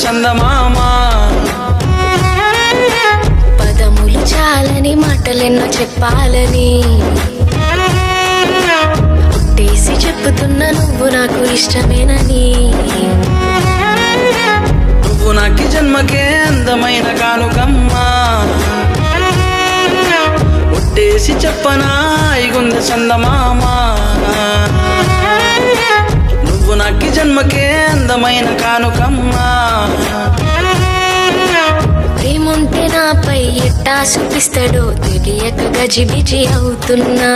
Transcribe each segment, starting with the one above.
చందమామ పదములు చాలని మాటలెన్నో చెప్పాలని పుట్టేసి చెప్పుతున్నా నువ్వు నాకు ఇష్టమేనని నువ్వు నాకు జన్మకే అందమైన కానుకమ్మా ఒట్టేసి చెప్పనా ఇగుంద చందమామ నువ్వు నాకు జన్మకే అందమైన కానుకమ్మా ప్రేముంటే నాపై ఎట్టా చూపిస్తాడో తెలియక గజిబిజి అవుతున్నా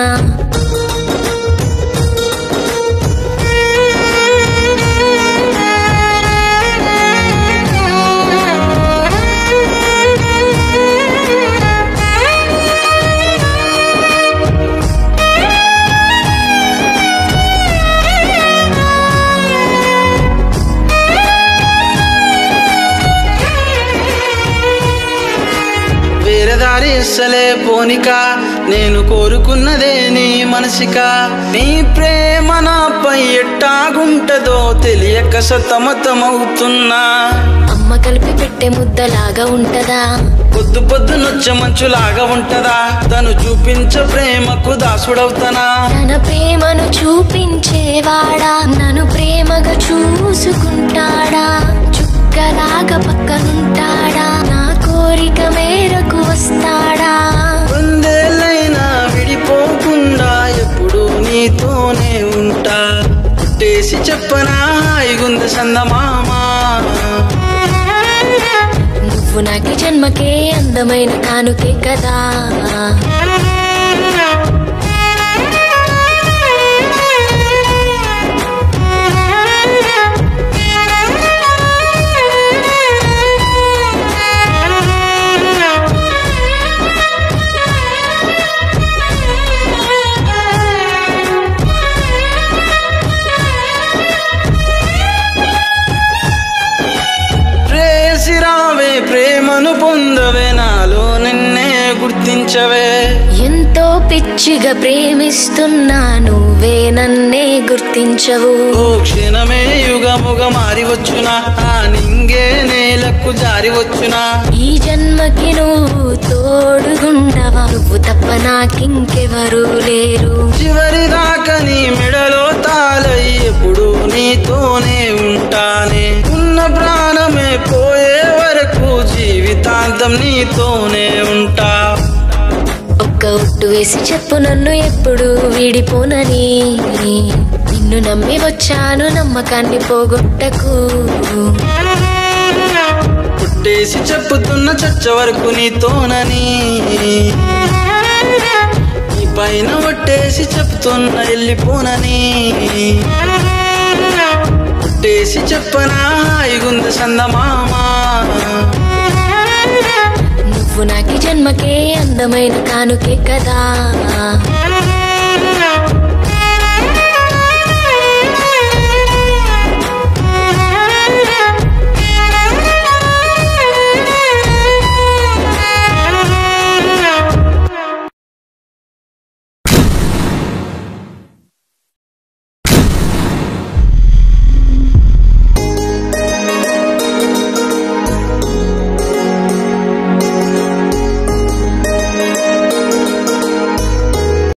వేరే దారి ఇస్తలే పోనిక నేను కోరుకున్నదే నీ మనసిక నీ ప్రేమ నాపై ఎట్టాగుంటదో తెలియక సతమతమవుతున్నా అమ్మ కలిపి పెట్టే ముద్దలాగా ఉంటదా పొద్దు పొద్దు నొచ్చ మంచులాగా ఉంటదా తను చూపించ ప్రేమకు దాసుడవుతానా తన ప్రేమను చూపించేవాడా నన్ను ప్రేమగా చూసుకుంటాడా చుక్కలాగా పక్కనుంటాడా నా కోరిక మేరకు వస్తాడా వందేళ్ళైనా విడిపోకుండా ఎప్పుడు నీతోనే ఉంటా పుట్టేసి చెప్పనా ఇగుంద సందమామా నువ్వు నాకు జన్మకే అందమైన కానుకే కదా ప్రేసి రావే ప్రేమను పొందవే నాలో నిన్నే గుర్తించవే ఎంతో పిచ్చిగా ప్రేమిస్తున్నా నువ్వే నన్నే గుర్తించవు ఓ క్షణమే యుగముగ మారి వచ్చునా ఆ నింగే నేలకు జారి వచ్చునా ఈ జన్మకి నువ్వు తోడుగుండవా నువ్వు తప్ప నాకింకెవరు లేరు చివరి దాకా నీ మెడలో తాళై ఎప్పుడు నీతోనే ఉంటానే ఉన్న ప్రాణమే పోయే వరకు జీవితాంతం నీతోనే ఉంటా ఒక్క ఒట్టు వేసి చెప్పు నన్ను ఎప్పుడు విడిపోనని నిన్ను నమ్మి వచ్చాను నమ్మకాన్ని పోగొట్టకు పుట్టేసి చెప్పుతున్న చచ్చ వరకు నీతోనని నీ పైన ఒట్టేసి చెప్తున్న వెళ్ళిపోనని పుట్టేసి చెప్పనా ఇగుంద సందమామా నువ్వు నాకు జన్మకే అందమైన కానుకే కదా